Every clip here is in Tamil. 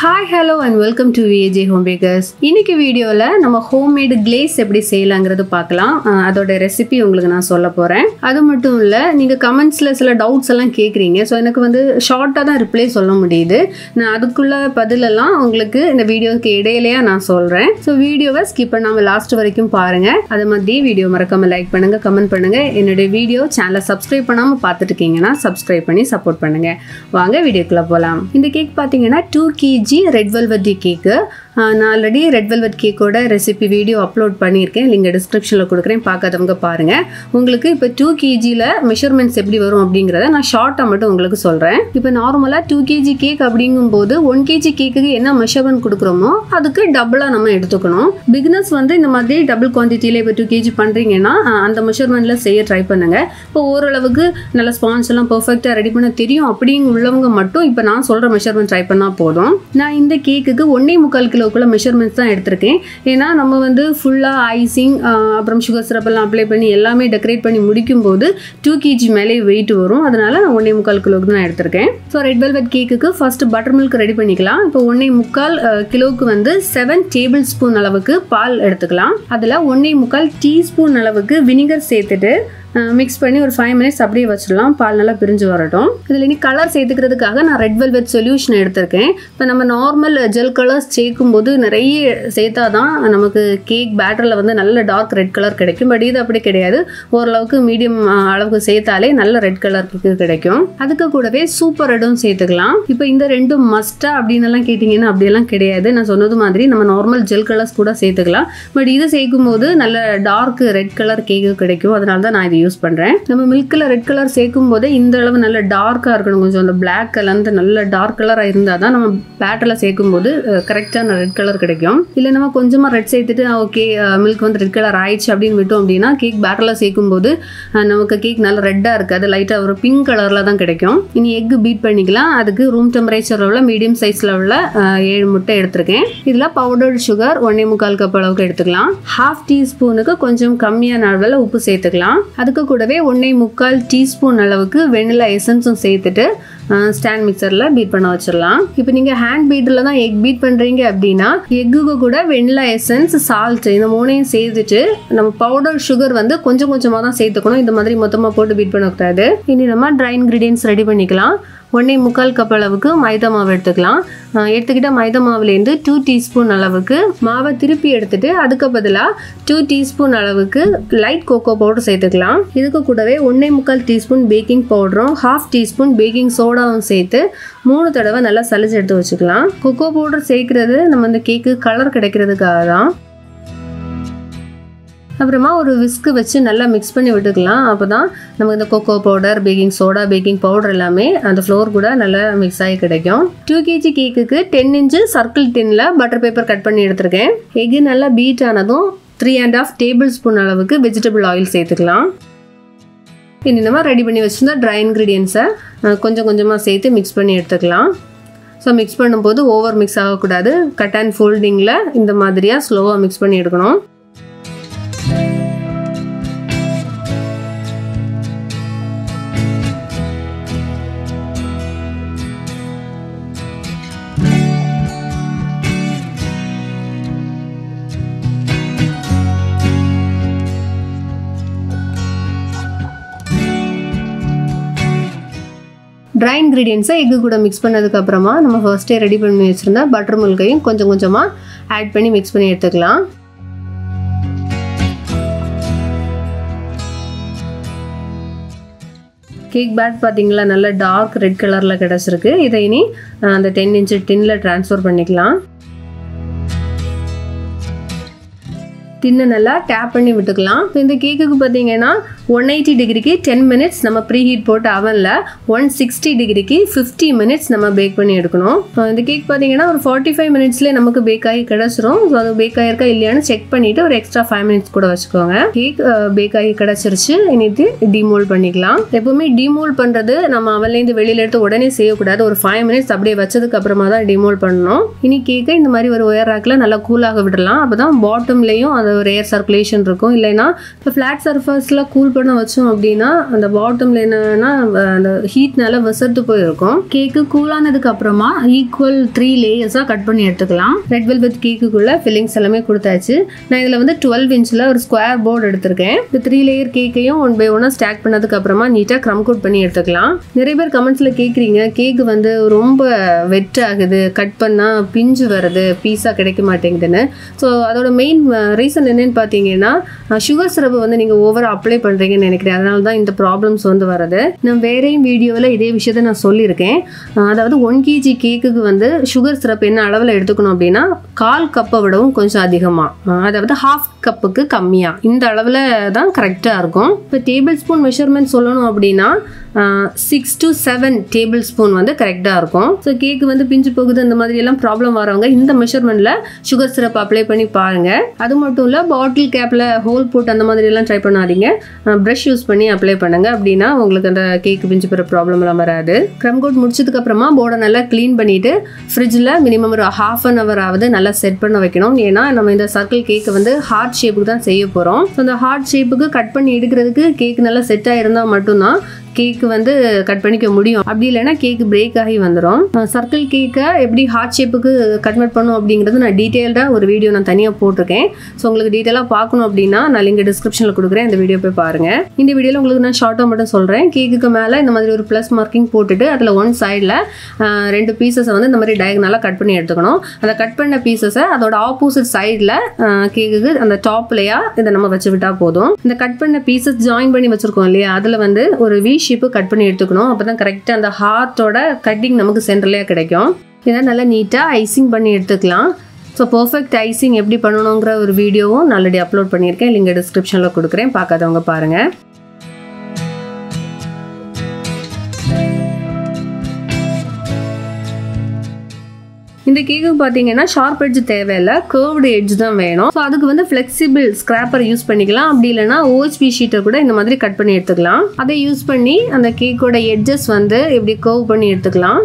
hi hello and welcome to VAJ home bakers இன்னைக்கு வீடியோவில் நம்ம ஹோம்மேடு கிளேஸ் எப்படி செய்யலாங்கிறது பார்க்கலாம் அஹ் அதோட ரெசிபி உங்களுக்கு நான் சொல்ல போகிறேன் அது மட்டும் இல்லை நீங்கள் கமெண்ட்ஸில் சில டவுட்ஸ் எல்லாம் கேட்குறீங்க ஸோ எனக்கு வந்து ஷார்ட்டாக தான் ரிப்ளை சொல்ல முடியுது நான் அதுக்குள்ள பதிலெல்லாம் உங்களுக்கு இந்த வீடியோக்கு இடையிலேயே நான் சொல்கிறேன் ஸோ வீடியோவை ஸ்கிப் பண்ணாமல் லாஸ்ட் வரைக்கும் பாருங்கள் அது மாதிரி வீடியோ மறக்காமல் லைக் பண்ணுங்கள் கமெண்ட் பண்ணுங்கள் என்னுடைய வீடியோ சேனலை சப்ஸ்கிரைப் பண்ணாமல் பார்த்துட்டு இருக்கீங்கன்னா சப்ஸ்கிரைப் பண்ணி சப்போர்ட் பண்ணுங்கள் வாங்க வீடியோக்குள்ளே போகலாம் இந்த கேக் பார்த்தீங்கன்னா two KG red velvet cake நான் ஆல்ரெடி ரெட் வெல்வெட் கேக்கோட ரெசிபி வீடியோ அப்லோட் பண்ணியிருக்கேன் லிங்க் டிஸ்கிரிப்ஷனில் கொடுக்குறேன் பார்க்காதவங்க பாருங்கள் உங்களுக்கு இப்போ டூ கேஜியில் மெஷர்மெண்ட்ஸ் எப்படி வரும் அப்படிங்கிறத நான் ஷார்ட்டாக மட்டும் உங்களுக்கு சொல்கிறேன் இப்போ நார்மலாக டூ கேஜி கேக் அப்படிங்கும்போது ஒன் கேஜி கேக்குக்கு என்ன மெஷர்மெண்ட் கொடுக்குறோமோ அதுக்கு டபுளாக நம்ம எடுத்துக்கணும் பிகினர்ஸ் வந்து இந்த மாதிரி டபுள் குவான்டிட்டியில் இப்போ டூ கேஜி பண்ணுறீங்கன்னா அந்த மெஷர்மெண்ட்டில் செய்ய ட்ரை பண்ணுங்கள் இப்போ ஓரளவுக்கு நல்ல ஸ்பான்ஸ் எல்லாம் பர்ஃபெக்டாக ரெடி பண்ண தெரியும் அப்படிங்க உள்ளவங்க மட்டும் இப்போ நான் சொல்கிற மெஷர்மெண்ட் ட்ரை பண்ணால் போதும் நான் இந்த கேக்குக்கு ஒன்றே முக்கால் கிலோக்குள்ள மெஷர்மெண்ட்ஸ் தான் எடுத்திருக்கேன் ஏன்னா நம்ம வந்து ஃபுல்லாக ஐசிங் அப்புறம் சுகர் சிரப் எல்லாம் அப்ளை பண்ணி எல்லாமே டெக்கரேட் பண்ணி முடிக்கும் போது டூ கேஜி மேலே வெயிட் வரும் அதனால நான் ஒன்றே முக்கால் கிலோக்கு தான் எடுத்திருக்கேன் ஸோ ரெட் வெல்வெட் கேக்குக்கு ஃபர்ஸ்ட் பட்டர் மில்க் ரெடி பண்ணிக்கலாம் இப்போ ஒன்றே முக்கால் அஹ், கிலோவுக்கு வந்து செவன் டேபிள் ஸ்பூன் அளவுக்கு பால் எடுத்துக்கலாம் அதில் ஒன்றே முக்கால் டீஸ்பூன் அளவுக்கு வினிகர் சேர்த்துட்டு மிக்ஸ் பண்ணி ஒரு ஃபைவ் மினிட்ஸ் அப்படியே வச்சிடலாம் பால் நல்லா பிரிஞ்சு வரட்டும் இதில் இனி கலர் சேர்த்துக்கிறதுக்காக நான் ரெட் வெல்வெட் சொல்யூஷன் எடுத்திருக்கேன் இப்போ நம்ம நார்மல் ஜெல் கலர்ஸ் சேர்க்கும் போது நிறைய சேர்த்தா தான் நமக்கு கேக் பேட்டரில் வந்து நல்ல டார்க் ரெட் கலர் கிடைக்கும் பட் இது அப்படி கிடையாது ஓரளவுக்கு மீடியம் அளவுக்கு சேர்த்தாலே நல்ல ரெட் கலர் கிடைக்கும் அதுக்கு கூடவே சூப்பர் ரெட்டும் சேர்த்துக்கலாம் இப்போ இந்த ரெண்டும் மஸ்டா அப்படின்னு எல்லாம் கேட்டிங்கன்னா அப்படியெல்லாம் கிடையாது நான் சொன்னது மாதிரி நம்ம நார்மல் ஜெல் கலர்ஸ் கூட சேர்த்துக்கலாம் பட் இது சேர்க்கும் போது நல்ல டார்க் ரெட் கலர் கேக்கு கிடைக்கும் அதனால தான் நான் இது யூஸ் பண்ணுறேன் நம்ம மில்கில் ரெட் கலர் சேர்க்கும் போதே இந்த அளவு நல்ல டார்க்காக இருக்கணும் கொஞ்சம் அந்த பிளாக் கலந்து நல்ல டார்க் கலராக இருந்தால் தான் நம்ம பேட்டரில் சேர்க்கும் போது கரெக்டான ரெட் கலர் கிடைக்கும் இல்லை நம்ம கொஞ்சமாக ரெட் சேர்த்துட்டு ஓகே மில்க் வந்து ரெட் கலர் ஆயிடுச்சு அப்படின்னு விட்டோம் அப்படின்னா கேக் பேட்டரில் சேர்க்கும் போது அஹ், நமக்கு கேக் நல்ல ரெட்டாக இருக்காது லைட்டாக ஒரு பிங்க் கலரில் தான் கிடைக்கும் இனி எக்கு பீட் பண்ணிக்கலாம் அதுக்கு ரூம் டெம்பரேச்சரில் உள்ள மீடியம் சைஸில் உள்ள அஹ், ஏழு முட்டை எடுத்திருக்கேன் இதில் பவுடர்டு சுகர் ஒன்றே முக்கால் கப் அளவுக்கு எடுத்துக்கலாம் ஹாஃப் டீஸ்பூனுக்கு கொஞ்சம் கம்மியான அளவில் உப்பு சேர்த்துக்கலாம் அதுக்கு கூடவே ஒன்றே முக்கால் டீஸ்பூன் அளவுக்கு வெனிலா எசன்ஸும் சேர்த்துட்டு ஸ்டாண்ட் மிக்சரில் பீட் பண்ண வச்சிடலாம் இப்போ நீங்கள் ஹேண்ட் பீட்டில் தான் எக் பீட் பண்ணுறீங்க அப்படின்னா எக்குக்கு கூட வெனிலா எசன்ஸ் சால்ட் இந்த மூணையும் சேர்த்துட்டு நம்ம பவுடர் சுகர் வந்து கொஞ்சம் கொஞ்சமாக தான் சேர்த்துக்கணும் இந்த மாதிரி மொத்தமாக போட்டு பீட் பண்ணக்கூடாது இனி நம்ம ட்ரை இன்க்ரீடியன்ஸ் ரெடி பண்ணிக்கலாம் ஒன்றே முக்கால் கப் அளவுக்கு மைதா மாவு எடுத்துக்கலாம் அஹ் எடுத்துக்கிட்ட மைதா மாவுலேருந்து டூ டீஸ்பூன் அளவுக்கு மாவை திருப்பி எடுத்துட்டு அதுக்கு பதிலாக டூ டீஸ்பூன் அளவுக்கு லைட் கோகோ பவுடர் சேர்த்துக்கலாம் இதுக்கு கூடவே ஒன்றே முக்கால் டீஸ்பூன் பேக்கிங் பவுடரும் ஹாஃப் டீஸ்பூன் பேக்கிங் சோடாவும் சேர்த்து மூணு தடவை நல்லா சளிச்சு எடுத்து வச்சுக்கலாம் கொக்கோ பவுடர் சேர்க்கறது நம்ம இந்த கேக்கு கலர் கிடைக்கிறதுக்காக தான் அப்புறமா ஒரு விஸ்கு வச்சு நல்லா மிக்ஸ் பண்ணி விட்டுக்கலாம் அப்போ தான் நமக்கு இந்த cocoa powder baking soda baking powder எல்லாமே அந்த ஃப்ளோர் கூட நல்லா மிக்ஸ் ஆகி கிடைக்கும் டூ கேஜி கேக்குக்கு டென் இன்ச்சு சர்க்கிள் டின்னில் பட்டர் பேப்பர் கட் பண்ணி எடுத்திருக்கேன் எக்கு நல்லா பீட் ஆனதும் three and half table spoon அளவுக்கு வெஜிடபிள் ஆயில் சேர்த்துக்கலாம் இனி நம்ம ரெடி பண்ணி வச்சுருந்தா ட்ரை இன்க்ரீடியன்ஸை கொஞ்சம் கொஞ்சமாக சேர்த்து மிக்ஸ் பண்ணி எடுத்துக்கலாம் ஸோ மிக்ஸ் பண்ணும்போது ஓவர் மிக்ஸ் ஆகக்கூடாது கட் அண்ட் ஃபோல்டிங்கில் இந்த மாதிரியாக ஸ்லோவாக மிக்ஸ் பண்ணி எடுக்கணும் ட்ரை இன்க்ரீடியன்ஸை எக்கு கூட மிக்ஸ் பண்ணதுக்கு அப்புறமா நம்ம ஃபர்ஸ்டே ரெடி பண்ணி வச்சுருந்தா பட்டர் மில்கையும் கொஞ்சம் கொஞ்சமாக ஆட் பண்ணி மிக்ஸ் பண்ணி எடுத்துக்கலாம் கேக் பேட் பார்த்தீங்களா நல்ல டார்க் ரெட் கலரில் கிடச்சிருக்கு இதை இனி அஹ், அந்த டென் இன்ச்சு டின்னில் ட்ரான்ஸ்ஃபர் பண்ணிக்கலாம் டின்னை நல்லா டேப் பண்ணி விட்டுக்கலாம் இப்போ இந்த கேக்குக்கு பார்த்தீங்கன்னா ஒன் எயிட்டி டிகிரிக்கு டென் மினிட்ஸ் நம்ம ப்ரீ ஹீட் போட்டு அவனில் ஒன் சிக்ஸ்டி டிகிரிக்கு ஃபிஃப்டி மினிட்ஸ் நம்ம பேக் பண்ணி எடுக்கணும் அஹ் இந்த கேக் பார்த்தீங்கன்னா ஒரு ஃபார்ட்டி ஃபைவ் மினிட்ஸ்லேயே நமக்கு பேக் ஆகி கிடச்சிரும் ஸோ அது பேக் ஆகிருக்கா இல்லையான்னு செக் பண்ணிவிட்டு ஒரு எக்ஸ்ட்ரா ஃபைவ் மினிட்ஸ் கூட வச்சுக்கோங்க கேக் பேக் ஆகி கிடச்சிருச்சு இனிட்டு டிமோல் பண்ணிக்கலாம் எப்பவுமே டிமோல் பண்ணுறது நம்ம அவன்லேருந்து வெளியில் எடுத்து உடனே செய்யக்கூடாது ஒரு ஃபைவ் மினிட்ஸ் அப்படியே வச்சதுக்கு அப்புறமா தான் டிமோல் பண்ணணும் இனி கேக்கை இந்த மாதிரி ஒரு ஒயர் ரேக்கில் நல்லா கூலாக விடலாம் அப்போ தான் பாட்டம்லேயும் அந்த அது ஒரு ஏர் சர்க்குலேஷன் இருக்கும் இல்லைன்னா இப்போ ஃப்ளாட் சர்ஃபேஸில் கூல் பண்ண வச்சோம் அப்படின்னா அந்த பாட்டமில் என்னன்னா அந்த ஹீட்னால விசர்த்து போயிருக்கும் கேக்கு கூலானதுக்கு அப்புறமா ஈக்குவல் த்ரீ லேயர்ஸாக கட் பண்ணி எடுத்துக்கலாம் ரெட் வெல்வெட் கேக்குக்குள்ள ஃபில்லிங்ஸ் எல்லாமே கொடுத்தாச்சு நான் இதில் வந்து டுவெல் இன்ச்சில் ஒரு ஸ்கொயர் போர்டு எடுத்திருக்கேன் இந்த த்ரீ லேயர் கேக்கையும் ஒன் பை ஒன்னாக ஸ்டாக் பண்ணதுக்கு அப்புறமா நீட்டாக க்ரம் கோட் பண்ணி எடுத்துக்கலாம் நிறைய பேர் கமெண்ட்ஸில் கேட்குறீங்க கேக்கு வந்து ரொம்ப வெட் ஆகுது கட் பண்ணால் பிஞ்சு வருது பீஸாக கிடைக்க மாட்டேங்குதுன்னு ஸோ அதோட மெயின் ரீசன் என்னன்னு பார்த்தீங்கன்னா சுகர் சிரப்பு வந்து நீங்கள் ஓவராக அப்ளை பண்ணுறீங்கன்னு நினைக்கிறேன் அதனால தான் இந்த ப்ராப்ளம்ஸ் வந்து வருது நான் வேறையும் வீடியோவில் இதே விஷயத்த நான் சொல்லியிருக்கேன் அஹ் அதாவது ஒன் கேஜி கேக்குக்கு வந்து சுகர் சிரப் என்ன அளவில் எடுத்துக்கணும் அப்படின்னா கால் கப்பை விடவும் கொஞ்சம் அதிகமாக அதாவது ஹாஃப் கப்புக்கு கம்மியாக இந்த அளவில் தான் கரெக்டாக இருக்கும் இப்போ டேபிள் ஸ்பூன் மெஷர்மெண்ட் சொல்லணும் அப்படின்னா six to seven table spoon வந்து கரெக்டாக இருக்கும் ஸோ கேக்கு வந்து பிஞ்சு போகுது அந்த மாதிரி எல்லாம் ப்ராப்ளம் வரவங்க இந்த மெஷர்மெண்ட்டில் சுகர் சிரப் அப்ளை பண்ணி பாருங்கள் அது மட்டும் இல்லை பாட்டில் கேப்பில் ஹோல் போட்டு அந்த மாதிரி எல்லாம் ட்ரை பண்ணாதீங்க ப்ரஷ் யூஸ் பண்ணி அப்ளை பண்ணுங்க அப்படின்னா உங்களுக்கு அந்த கேக்கு பிஞ்சு போகிற ப்ராப்ளம் எல்லாம் வராது க்ரம் கோட் முடிச்சதுக்கு அப்புறமா போர்டை நல்லா க்ளீன் பண்ணிட்டு ஃப்ரிட்ஜில் மினிமம் ஒரு ஹாஃப் அன் ஹவர் ஆகுது நல்லா செட் பண்ண வைக்கணும் ஏன்னா நம்ம இந்த சர்க்கிள் கேக்கை வந்து ஹார்ட் ஷேப்புக்கு தான் செய்ய போகிறோம் ஸோ அந்த ஹார்ட் ஷேப்புக்கு கட் பண்ணி எடுக்கிறதுக்கு கேக் நல்லா செட் ஆயிருந்தால் மட்டும்தான் கேக்கு வந்து கட் பண்ணிக்க முடியும் அப்படி இல்லைன்னா கேக்கு பிரேக் ஆகி வந்துடும் சர்க்கிள் கேக்கை எப்படி ஹார்ட் ஷேப்புக்கு கன்வெர்ட் பண்ணும் அப்படிங்கிறது நான் டீட்டெயில்டாக ஒரு வீடியோ நான் தனியாக போட்டிருக்கேன் ஸோ உங்களுக்கு டீட்டெயிலாக பார்க்கணும் அப்படின்னா நான் லிங்க் டிஸ்கிரிப்ஷனில் கொடுக்குறேன் இந்த வீடியோ போய் பாருங்கள் இந்த வீடியோவில் உங்களுக்கு நான் ஷார்ட்டாக மட்டும் சொல்கிறேன் கேக்குக்கு மேலே இந்த மாதிரி ஒரு ப்ளஸ் மார்க்கிங் போட்டுட்டு அதில் ஒன் சைடில் ரெண்டு பீசஸை வந்து இந்த மாதிரி டயக்னலாக கட் பண்ணி எடுத்துக்கணும் அந்த கட் பண்ண பீசஸை அதோட ஆப்போசிட் சைடில் கேக்குக்கு அந்த டாப்லையா இதை நம்ம வச்சு விட்டா போதும் இந்த கட் பண்ண பீசஸ் ஜாயின் பண்ணி வச்சிருக்கோம் இல்லையா அதில் வந்து ஒரு வி ஷேப்பு கட் பண்ணி எடுத்துக்கணும் அப்போ தான் கரெக்டாக அந்த ஹார்ட்டோட கட்டிங் நமக்கு சென்டர்லேயே கிடைக்கும் இதை நல்லா நீட்டாக ஐசிங் பண்ணி எடுத்துக்கலாம் ஸோ பர்ஃபெக்ட் ஐசிங் எப்படி பண்ணணுங்கிற ஒரு வீடியோவும் நான் ஆல்ரெடி அப்லோட் பண்ணியிருக்கேன் லிங்க் டிஸ்கிரிப்ஷனில் கொடுக்குறேன் பார்க்காதவங்க பாருங்கள் இந்த கேக்கு பார்த்தீங்கன்னா ஷார்ப் எட்ஜ் தேவையில்லை கேர்வ்டு எட்ஜ் தான் வேணும் ஸோ அதுக்கு வந்து ஃப்ளெக்சிபிள் ஸ்க்ராப்பர் யூஸ் பண்ணிக்கலாம் அப்படி இல்லைனா ஓஹெச்பி ஷீட்டை கூட இந்த மாதிரி கட் பண்ணி எடுத்துக்கலாம் அதை யூஸ் பண்ணி அந்த கேக்கோட எட்ஜஸ் வந்து இப்படி கர்வ் பண்ணி எடுத்துக்கலாம்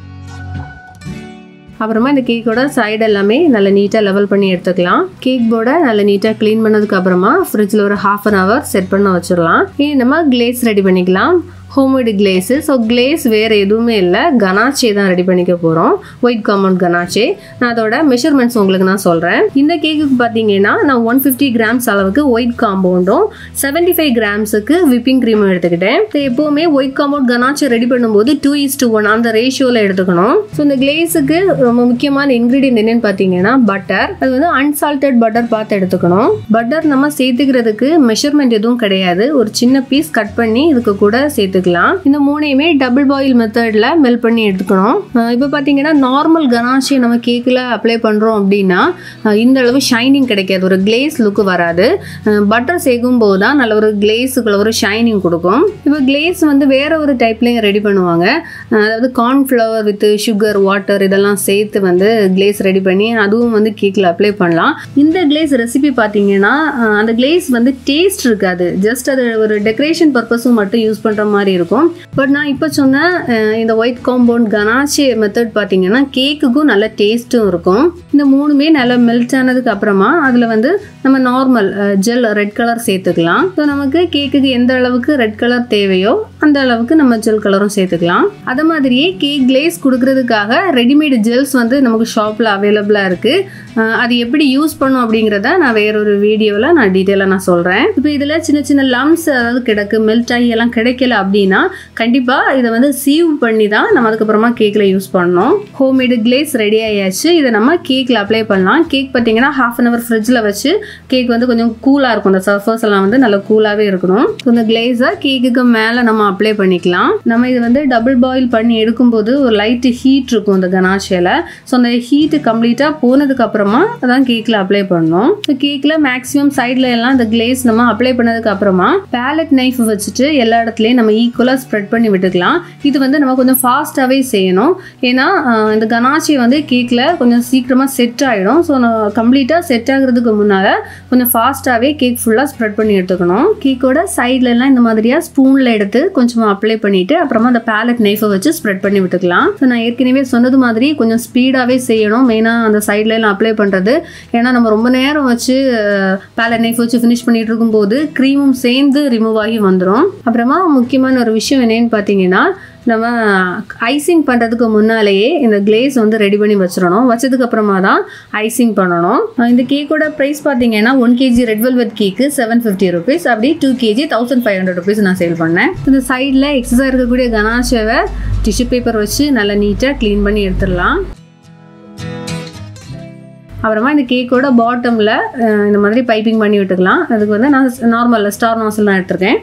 அப்புறமா இந்த கேக்கோட சைடு எல்லாமே நல்லா நீட்டாக லெவல் பண்ணி எடுத்துக்கலாம் கேக் போர்டை நல்லா நீட்டாக க்ளீன் பண்ணதுக்கு அப்புறமா ஃப்ரிட்ஜில் ஒரு ஹாஃப் அன் ஹவர் செட் பண்ண வச்சிடலாம் இனி நம்ம கிளேஸ் ரெடி பண்ணிக்கலாம் ஹோம்மேடு கிளேஸு ஸோ கிளேஸ் வேறு எதுவுமே இல்லை கனாச்சே தான் ரெடி பண்ணிக்க போகிறோம் ஒயிட் காம்பவுண்ட் கனாச்சே நான் அதோட மெஷர்மெண்ட்ஸ் உங்களுக்கு நான் சொல்கிறேன் இந்த கேக்குக்கு பார்த்தீங்கன்னா நான் ஒன் ஃபிஃப்டி கிராம்ஸ் அளவுக்கு ஒயிட் காம்பவுண்டும் செவன்டி ஃபைவ் கிராம்ஸுக்கு விப்பிங் க்ரீமும் எடுத்துக்கிட்டேன் ஸோ எப்போவுமே ஒயிட் காம்பவுண்ட் கனாச்சே ரெடி பண்ணும்போது டூ இஸ் டு ஒன் அந்த ரேஷியோவில் எடுத்துக்கணும் ஸோ இந்த கிளேஸுக்கு ரொம்ப முக்கியமான இன்க்ரீடியன்ட் என்னன்னு பார்த்தீங்கன்னா பட்டர் அது வந்து அன்சால்டட் பட்டர் பார்த்து எடுத்துக்கணும் பட்டர் நம்ம சேர்த்துக்கிறதுக்கு மெஷர்மெண்ட் எதுவும் கிடையாது ஒரு சின்ன பீஸ் கட் பண்ணி இதுக்கு கூட சேர்த்து எடுத்துக்கலாம் இந்த மூணையுமே டபுள் பாயில் மெத்தடில் மெல்ட் பண்ணி எடுத்துக்கணும் இப்போ பார்த்தீங்கன்னா நார்மல் கனாஷி நம்ம கேக்கில் அப்ளை பண்ணுறோம் அப்படின்னா இந்த அளவு ஷைனிங் கிடைக்காது ஒரு கிளேஸ் லுக்கு வராது பட்டர் சேர்க்கும் போது தான் நல்ல ஒரு கிளேஸுக்குள்ள ஒரு ஷைனிங் கொடுக்கும் இப்போ கிளேஸ் வந்து வேற ஒரு டைப்லேயும் ரெடி பண்ணுவாங்க அதாவது கார்ன்ஃப்ளவர் வித் சுகர் வாட்டர் இதெல்லாம் சேர்த்து வந்து கிளேஸ் ரெடி பண்ணி அதுவும் வந்து கேக்கில் அப்ளை பண்ணலாம் இந்த கிளேஸ் ரெசிபி பார்த்தீங்கன்னா அந்த கிளேஸ் வந்து டேஸ்ட் இருக்காது ஜஸ்ட் அது ஒரு டெக்கரேஷன் பர்பஸும் மட்டும் யூஸ் பண்ணுற மாதிரி இருக்கும் பட் நான் இப்போ சொன்ன இந்த ஒயிட் காம்பவுண்ட் கனாச்சி மெத்தட் பார்த்தீங்கன்னா கேக்குக்கும் நல்ல டேஸ்ட்டும் இருக்கும் இந்த மூணுமே நல்லா மெல்ட் ஆனதுக்கு அப்புறமா அதில் வந்து நம்ம நார்மல் ஜெல் ரெட் கலர் சேர்த்துக்கலாம் ஸோ நமக்கு கேக்குக்கு எந்த அளவுக்கு ரெட் கலர் தேவையோ அந்த அளவுக்கு நம்ம ஜெல் கலரும் சேர்த்துக்கலாம் அது மாதிரியே கேக் கிளேஸ் கொடுக்கறதுக்காக ரெடிமேடு ஜெல்ஸ் வந்து நமக்கு ஷாப்பில் அவைலபிளாக இருக்குது அது எப்படி யூஸ் பண்ணும் அப்படிங்கிறத நான் வேறொரு வீடியோவில் நான் டீட்டெயிலாக நான் சொல்கிறேன் இப்போ இதில் சின்ன சின்ன லம்ஸ் அதாவது கிடக்கு மெல்ட் ஆகி எல்லாம் கிடைக்கல அப்படின்னா கண்டிப்பாக இதை வந்து சீவ் பண்ணி தான் நம்ம அதுக்கப்புறமா கேக்கில் யூஸ் பண்ணணும் ஹோம்மேடு கிளேஸ் ரெடி ஆயாச்சு இதை நம்ம கேக்கில் அப்ளை பண்ணலாம் கேக் பார்த்தீங்கன்னா ஹாஃப் அன் ஹவர் ஃப்ரிட்ஜில் வச்சு கேக் வந்து கொஞ்சம் கூலாக இருக்கும் அந்த சர்ஃபர்ஸ் எல்லாம் வந்து நல்லா கூலாகவே இருக்கணும் ஸோ இந்த கிளேஸை கேக்குக்கு மேலே நம்ம அப்ளை பண்ணிக்கலாம் நம்ம இது வந்து டபுள் பாயில் பண்ணி எடுக்கும்போது ஒரு லைட்டு ஹீட் இருக்கும் இந்த கனாஷியில் ஸோ அந்த ஹீட்டு கம்ப்ளீட்டாக போனதுக்கு அப்புறமா அதான் கேக்கில் அப்ளை பண்ணணும் ஸோ கேக்கில் மேக்ஸிமம் சைடில் எல்லாம் இந்த கிளேஸ் நம்ம அப்ளை பண்ணதுக்கு அப்புறமா பேலட் நைஃப் வச்சுட்டு எல்லா இடத்துலையும் நம்ம ஈக்குவலாக ஸ்ப்ரெட் பண்ணி விட்டுக்கலாம் இது வந்து நம்ம கொஞ்சம் ஃபாஸ்ட்டாகவே செய்யணும் ஏன்னா இந்த கனாச்சி வந்து கேக்கில் கொஞ்சம் சீக்கிரமாக செட் ஆகிடும் ஸோ நான் கம்ப்ளீட்டாக செட் ஆகுறதுக்கு முன்னால் கொஞ்சம் ஃபாஸ்ட்டாகவே கேக் ஃபுல்லாக ஸ்ப்ரெட் பண்ணி எடுத்துக்கணும் கேக்கோட சைட்லலாம் இந்த மாதிரியாக ஸ்பூனில் எடுத்து கொஞ்சமாக அப்ளை பண்ணிவிட்டு அப்புறமா அந்த பேலட் நைஃபை வச்சு ஸ்ப்ரெட் பண்ணி விட்டுக்கலாம் ஸோ நான் ஏற்கனவே சொன்னது மாதிரி கொஞ்சம் ஸ்பீடாகவே செய்யணும் மெயினாக அந்த சைட்ல எல்லாம் அப்ளை பண்ணுறது ஏன்னா நம்ம ரொம்ப நேரம் வச்சு பேலட் நைஃப் வச்சு ஃபினிஷ் பண்ணிட்டு இருக்கும்போது க்ரீமும் சேர்ந்து ரிமூவ் ஆகி வந்துடும் அப்புறமா முக்கியமான ஒரு விஷயம் என்னன்னு பார்த்தீங்கன்னா நம்ம ஐசிங் பண்ணுறதுக்கு முன்னாலேயே இந்த கிளேஸ் வந்து ரெடி பண்ணி வச்சிடணும் வச்சதுக்கு அப்புறமா தான் ஐசிங் பண்ணணும் இந்த கேக்கோட ப்ரைஸ் பார்த்தீங்கன்னா one KG red velvet cake seven fifty rupees அப்படி two KG thousand five hundred rupees நான் சேல் பண்ணேன் இந்த சைடில் எக்ஸஸாக இருக்கக்கூடிய கனாஷவை டிஷ்யூ பேப்பர் வச்சு நல்லா நீட்டாக க்ளீன் பண்ணி எடுத்துடலாம் அப்புறமா இந்த கேக்கோட பாட்டமில் இந்த மாதிரி பைப்பிங் பண்ணி விட்டுக்கலாம் அதுக்கு வந்து நான் நார்மல் ஸ்டார் நாசல் தான் எடுத்திருக்கேன்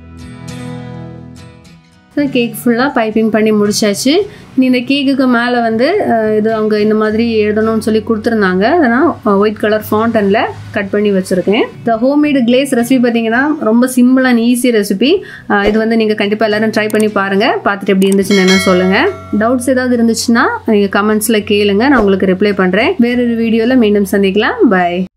ஸோ கேக் ஃபுல்லாக பைப்பிங் பண்ணி முடிச்சாச்சு நீ இந்த கேக்குக்கு மேலே வந்து அஹ், இது அவங்க இந்த மாதிரி எழுதணும்னு சொல்லி கொடுத்துருந்தாங்க அதை நான் ஒயிட் கலர் ஃபாண்டனில் கட் பண்ணி வச்சுருக்கேன் இந்த ஹோம்மேடு கிளேஸ் ரெசிபி பார்த்தீங்கன்னா ரொம்ப சிம்பிள் அண்ட் ஈஸி ரெசிபி இது வந்து நீங்கள் கண்டிப்பாக எல்லோரும் ட்ரை பண்ணி பாருங்கள் பார்த்துட்டு எப்படி இருந்துச்சுன்னு என்ன சொல்லுங்கள் டவுட்ஸ் ஏதாவது இருந்துச்சுன்னா நீங்கள் கமெண்ட்ஸில் கேளுங்க நான் உங்களுக்கு ரிப்ளை பண்ணுறேன் வேறொரு வீடியோவில் மீண்டும் சந்திக்கலாம் பை